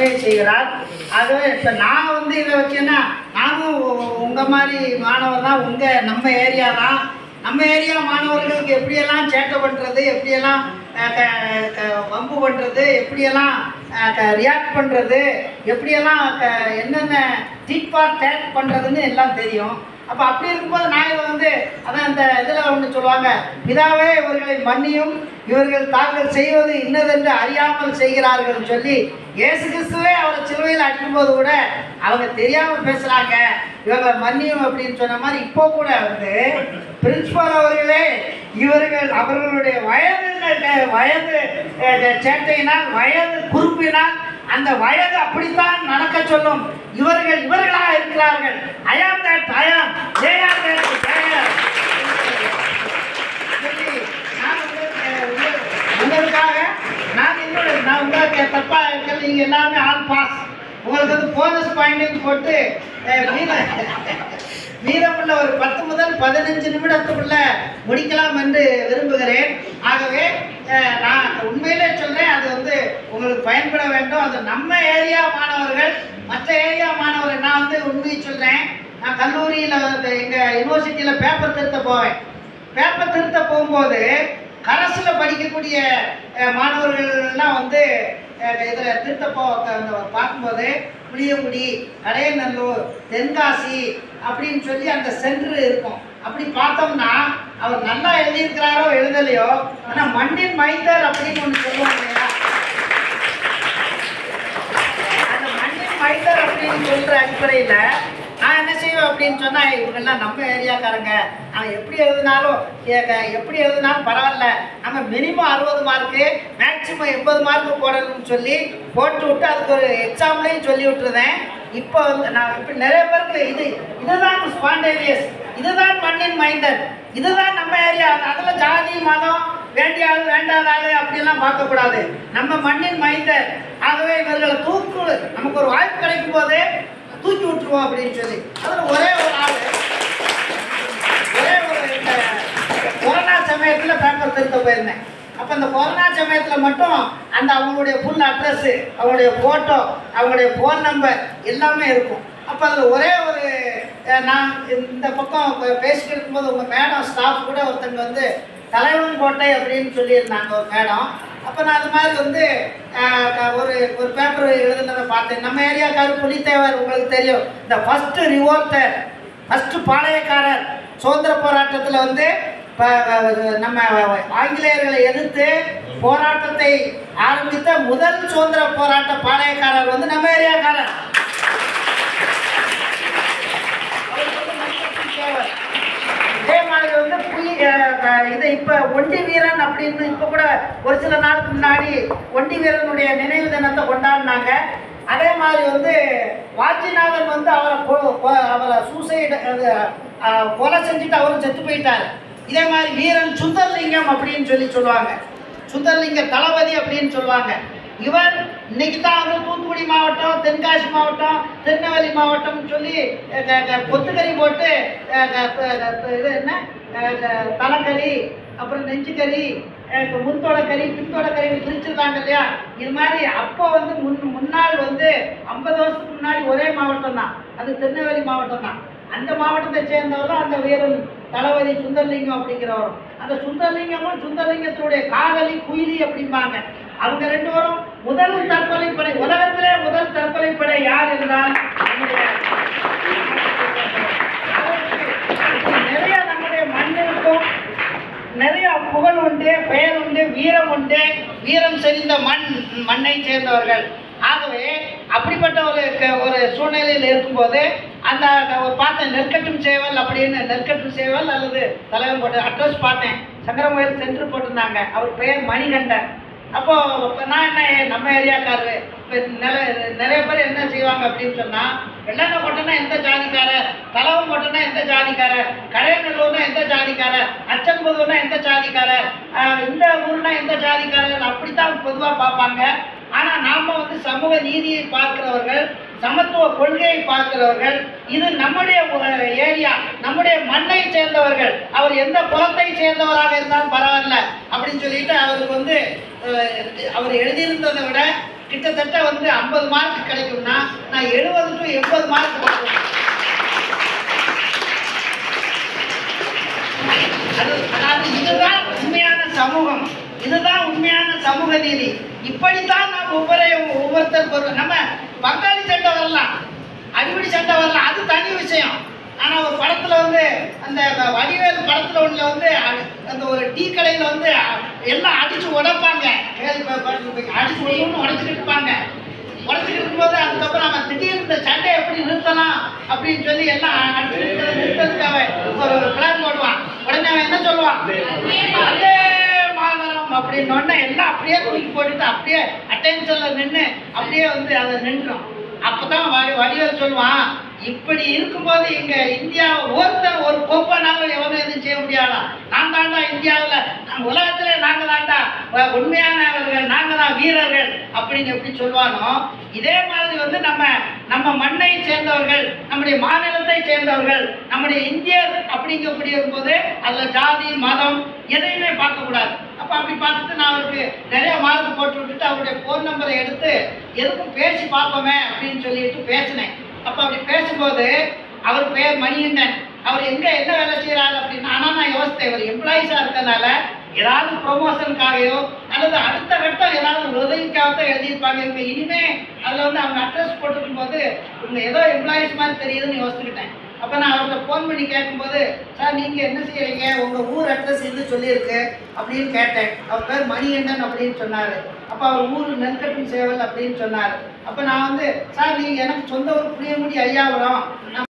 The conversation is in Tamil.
சேவை செய்கிறார் ஆகவே இப்போ நான் வந்து இதை வச்சேன்னா நானும் உ- உங்க மாதிரி மாணவர் தான் உங்க நம்ம ஏரியா தான் நம்ம ஏரியா மாணவர்களுக்கு எப்படியெல்லாம் சேட்டை பண்ணுறது எப்படியெல்லாம் அஹ், க- க- வம்பு பண்ணுறது எப்படியெல்லாம் ரியாக்ட் பண்ணுறது எப்படியெல்லாம் க- என்னென்ன டீட் ஃபார் டேக் பண்ணுறதுன்னு எல்லாம் தெரியும் அப்போ அப்படி இருக்கும்போது நான் இதை வந்து அதான் இந்த இதில் ஒன்று சொல்லுவாங்க பிதாவே இவர்களை மன்னியும் இவர்கள் தாங்கள் செய்வது இன்னதென்று அறியாமல் செய்கிறார்கள் சொல்லி இயேசு கிறிஸ்துவே அவரை சிலுவையில் அடிக்கும்போது கூட அவங்க தெரியாமல் பேசுகிறாங்க இவங்களை மன்னியும் அப்படின்னு சொன்ன மாதிரி இப்போ கூட வந்து பிரின்சிபால் அவர்களே இவர்கள் அவர்களுடைய வயது வயது அஹ், சேட்டையினால் வயது குறுப்பினால் அந்த வயது அப்படித்தான் நடக்க சொல்லும் இவர்கள் இவர்களாக இருக்கிறார்கள் ஐயாம் தட் ஐயாம் ஜெயாம் தட் நான் உங்களுக்கு உங்க- உங்களுக்காக நான் என்னோட நான் உங்களுக்கு தப்பா இருக்கிறது நீங்க எல்லாமே ஆல் பாஸ் உங்களுக்கு வந்து போனஸ் பாயிண்ட் போட்டு அஹ், மீத மீதமுள்ள ஒரு பத்து முதல் பதினஞ்சு நிமிடத்துக்குள்ள முடிக்கலாம் என்று விரும்புகிறேன் ஆகவே அஹ், நான் உண்மையிலே சொல்றேன் அது வந்து உங்களுக்கு பயன்பட வேண்டும் அது நம்ம ஏரியா மாணவர்கள் மற்ற ஏரியா மாணவர்கள் நான் வந்து உண்மையை சொல்றேன் நான் கல்லூரியில் வந்து எங்கள் யூனிவர்சிட்டியில் பேப்பர் திருத்த போவேன் பேப்பர் திருத்த போகும்போது கரஸில் படிக்கக்கூடிய அஹ், மாணவர்கள்லாம் வந்து இதில் திருத்த போ அந்த பார்க்கும்போது புளியங்குடி கடையநல்லூர் தென்காசி அப்படின்னு சொல்லி அந்த சென்டர் இருக்கும் அப்படி பார்த்தோம்னா அவர் நல்லா எழுதியிருக்கிறாரோ எழுதலையோ ஆனால் மண்ணின் மைந்தர் அப்படின்னு ஒன்று சொல்லுவாங்க இல்லையா அந்த மண்ணின் மைந்தர் அப்படின்னு சொல்ற அடிப்படையில் நான் என்ன செய்வேன் அப்படின்னு சொன்னா இவங்கெல்லாம் நம்ம ஏரியாக்காரங்க அவன் எப்படி எழுதினாலும் ஏ- க- எப்படி எழுதினாலும் பரவாயில்ல நம்ம மினிமம் அறுபது மார்க்கு மேக்சிமம் எண்பது மார்க்கு போடணும்னு சொல்லி போட்டு விட்டு அதுக்கு ஒரு எக்ஸாம்லையும் சொல்லி விட்டுருந்தேன் இப்போ வந்து நான் இப்போ நிறைய பேருக்கு இது இதுதான் ஸ்பாண்டேனியஸ் இதுதான் மண்ணின் மைந்தன் இதுதான் நம்ம ஏரியா அதில் ஜாதி மதம் வேண்டிய ஆளு வேண்டாத ஆளு அப்படியெல்லாம் பார்க்கக்கூடாது நம்ம மண்ணின் மைந்தர் ஆகவே இவர்களை தூக்கு நமக்கு ஒரு வாய்ப்பு கிடைக்கும் போது தூக்கி விட்டுருவோம் அப்படின்னு சொல்லி அதில் ஒரே ஒரு ஆள் ஒரே ஒரு இந்த கொரோனா சமயத்தில் பேப்பர் திருத்த போயிருந்தேன் அப்போ அந்த கொரோனா சமயத்தில் மட்டும் அந்த அவங்களுடைய ஃபுல் அட்ரஸ்ஸு அவங்களுடைய ஃபோட்டோ அவங்களுடைய ஃபோன் நம்பர் எல்லாமே இருக்கும் அப்போ அதில் ஒரே ஒரு அஹ், நான் இந்த பக்கம் பே- பேசிக்கிட்டு இருக்கும்போது உங்கள் மேடம் ஸ்டாஃப் கூட ஒருத்தங்க வந்து தலைவன் கோட்டை அப்படின்னு சொல்லியிருந்தாங்க ஒரு மேடம் அப்போ நான் அது மாதிரி வந்து அஹ், க- ஒரு ஒரு பேப்பர் எழுதுனதை பார்த்தேன் நம்ம ஏரியாக்காரர் புலித்தேவர் உங்களுக்கு தெரியும் இந்த ஃபஸ்ட்டு ரிவோல்ட்டர் ஃபஸ்ட்டு பாளையக்காரர் சுதந்திர போராட்டத்தில் வந்து ப- நம்ம ஆங்கிலேயர்களை எதிர்த்து போராட்டத்தை ஆரம்பித்த முதல் சுதந்திர போராட்ட பாளையக்காரர் வந்து நம்ம ஏரியாக்காரர் அவர் வந்து மணிகண்டன் தேவர். இதே மாதிரி வந்து புலி அஹ், அஹ், இது இப்போ ஒண்டி வீரன் அப்படின்னு இப்போ கூட ஒரு சில நாளுக்கு முன்னாடி ஒண்டி வீரனுடைய நினைவு தினத்தை கொண்டாடினாங்க அதே மாதிரி வந்து வாஞ்சிநாதன் வந்து அவரை கொ- கொ- அவரை சூசைடு கொலை செஞ்சுட்டு அவரும் செத்து போயிட்டார் இதே மாதிரி வீரன் சுந்தர்லிங்கம் அப்படின்னு சொல்லி சொல்லுவாங்க சுந்தர்லிங்க தளபதி அப்படின்னு சொல்லுவாங்க இவர் இன்னைக்கு தான் வந்து தூத்துக்குடி மாவட்டம் தென்காசி மாவட்டம் திருநெல்வேலி மாவட்டம்னு சொல்லி அஹ், க- க- கொத்துக்கறி போட்டு அஹ், க- க- க- இது என்ன அஹ், க- தலைக்கறி அப்புறம் நெஞ்சுக்கறி அஹ், முன்தோட கறி பின்தோட கறி பிரிச்சிருந்தாங்க இல்லையா இது மாதிரி அப்போ வந்து முன் முன்னாள் வந்து ஐம்பது வருஷத்துக்கு முன்னாடி ஒரே மாவட்டம் தான் அது திருநெல்வேலி மாவட்டம் தான் அந்த மாவட்டத்தை சேர்ந்தவர் தான் அந்த வீரன் தளபதி சுந்தரலிங்கம் அப்படிங்கிறவரும் அந்த சுந்தரலிங்கமும் சுந்தரலிங்கத்தினுடைய காதலி குயிலி அப்படிம்பாங்க அவங்க ரெண்டு பேரும் முதல் தற்கொலை படை உலகத்திலே முதல் தற்கொலை படை யார் என்றால் நம்முடைய நிறைய நம்முடைய மண்ணிற்கும் நிறைய புகழ் உண்டு பெயர் உண்டு வீரம் உண்டு வீரம் செறிந்த மண் மண்ணை சேர்ந்தவர்கள் ஆகவே அப்படிப்பட்ட ஒரு க- ஒரு சூழ்நிலையில் இருக்கும்போது அந்த ஒரு பார்த்தேன் நெற்கட்டும் சேவல் அப்படின்னு நெற்கட்டும் சேவல் அல்லது தலைவன் போட்டு அட்ரஸ் பார்த்தேன் சங்கரமோயில் சென்டர் போட்டிருந்தாங்க அவர் பெயர் மணிகண்டன் அப்போ இப்ப நான் என்ன நம்ம ஏரியாக்காரரு இப்போ நிறைய நிறைய பேர் என்ன செய்வாங்க அப்படின்னு சொன்னா வெள்ளாங்க போட்டோன்னா எந்த ஜாதிக்காரர் தலவம் போட்டோன்னா எந்த ஜாதிக்காரர் கடையநல்லூர்னா எந்த ஜாதிக்காரர் அச்சன்புதூர்னா எந்த ஜாதிக்காரர் ஆஹ் இந்த ஊர்னா எந்த ஜாதிக்காரர் அப்படித்தான் பொதுவாக பார்ப்பாங்க ஆனா நாம வந்து சமூக நீதியை பார்க்கிறவர்கள் சமத்துவ கொள்கையை பார்க்கிறவர்கள் இது நம்முடைய ஒரு ஏரியா நம்முடைய மண்ணை சேர்ந்தவர்கள் அவர் எந்த குலத்தை சேர்ந்தவராக இருந்தாலும் பரவாயில்ல அப்படின்னு சொல்லிட்டு அவருக்கு வந்து அஹ், அவர் எழுதியிருந்ததை விட கிட்டத்தட்ட வந்து ஐம்பது மார்க் கிடைக்கும்னா நான் எழுபது டு எண்பது மார்க் கொடுப்பேன் அது அதாவது இதுதான் உண்மையான சமூகம் இதுதான் உண்மையான சமூக நீதி இப்படித்தான் நாம் ஒவ்வொரு ஒவ்வொருத்தருக்கு ஒரு நம்ம பங்காளி சட்டை வரலாம் அடிப்படை சட்டை வரலாம் அது தனி விஷயம் ஆனா ஒரு படத்துல வந்து அந்த வடிவேல் படத்துல ஒண்ணுல வந்து அ- அந்த ஒரு டீ கடையில வந்து அ- எல்லாம் அடிச்சு உடைப்பாங்க கேள்வி ப- ப- அடிச்சு ஒன்று உடைச்சிட்டு இருப்பாங்க உடச்சிக்கிட்டு இருக்கும்போது அதுக்கப்புறம் அவன் திடீர்னு இந்த சண்டையை எப்படி நிறுத்தலாம் அப்படின்னு சொல்லி எல்லாம் அடிச்சு நிறுத்த- நிறுத்தறதுக்காக ஒரு பிளான் போடுவான் உடனே அவன் என்ன சொல்லுவான் அதே மாதரம் அப்படின்னு உடனே எல்லாம் அப்படியே தூக்கி போட்டுட்டு அப்படியே அட்டென்ஷன்ல நின்று அப்படியே வந்து அதை நின்றோம் அப்பதான் வடி வடிவேல் சொல்லுவான் இப்படி இருக்கும்போது எங்க இந்தியா ஒருத்தர் ஒரு கோப்பனாலும் எவனும் எதுவும் செய்ய முடியாதா நான் தாண்டா இந்தியாவில் நான் உலகத்திலே நாங்க தாண்டா அஹ் உண்மையானவர்கள் நாங்க தான் வீரர்கள் அப்படின்னு எப்படி சொல்லுவானோ இதே மாதிரி வந்து நம்ம நம்ம மண்ணை சேர்ந்தவர்கள் நம்முடைய மாநிலத்தை சேர்ந்தவர்கள் நம்முடைய இந்தியர் அப்படிங்கக்கூடிய இருக்கும்போது அதில் ஜாதி மதம் எதையுமே பார்க்கக்கூடாது அப்போ அப்படி பார்த்துட்டு நான் அவருக்கு நிறைய மார்க் போட்டு விட்டுட்டு அவருடைய ஃபோன் நம்பரை எடுத்து எதுக்கும் பேசி பார்ப்போமே அப்படின்னு சொல்லிட்டு பேசினேன் அப்போ அப்படி பேசும்போது அவர் பேர் மணிகண்டன் அவர் எங்க என்ன வேலை செய்யறாரு அப்படின்னு ஆனா நான் யோசித்தேன் இவர் எம்ப்ளாயிஸா இருக்கனால ஏதாவது ப்ரொமோஷனுக்காகவோ அல்லது அடுத்த கட்டம் ஏதாவது ஒரு உதவிக்காக தான் எழுதியிருப்பாங்க இவங்க இனிமே அதில் வந்து அவங்க அட்ரஸ் போட்டிருக்கும் போது இவங்க ஏதோ எம்ப்ளாயிஸ் மாதிரி தெரியுதுன்னு யோசிச்சுக்கிட்டேன் அப்போ நான் அவர்கிட்ட ஃபோன் பண்ணி கேட்கும்போது சார் நீங்கள் என்ன செய்யறீங்க உங்கள் ஊர் அட்ரஸ் இது சொல்லியிருக்கு அப்படின்னு கேட்டேன் அவர் பேர் மணிகண்டன் அப்படின்னு சொன்னார் அப்போ அவர் ஊர் நெல்கட்டும் சேவல் அப்படின்னு சொன்னார் அப்போ நான் வந்து சார் நீங்கள் எனக்கு சொந்த ஊர் புளியங்குடி ஐயாவரம் நான்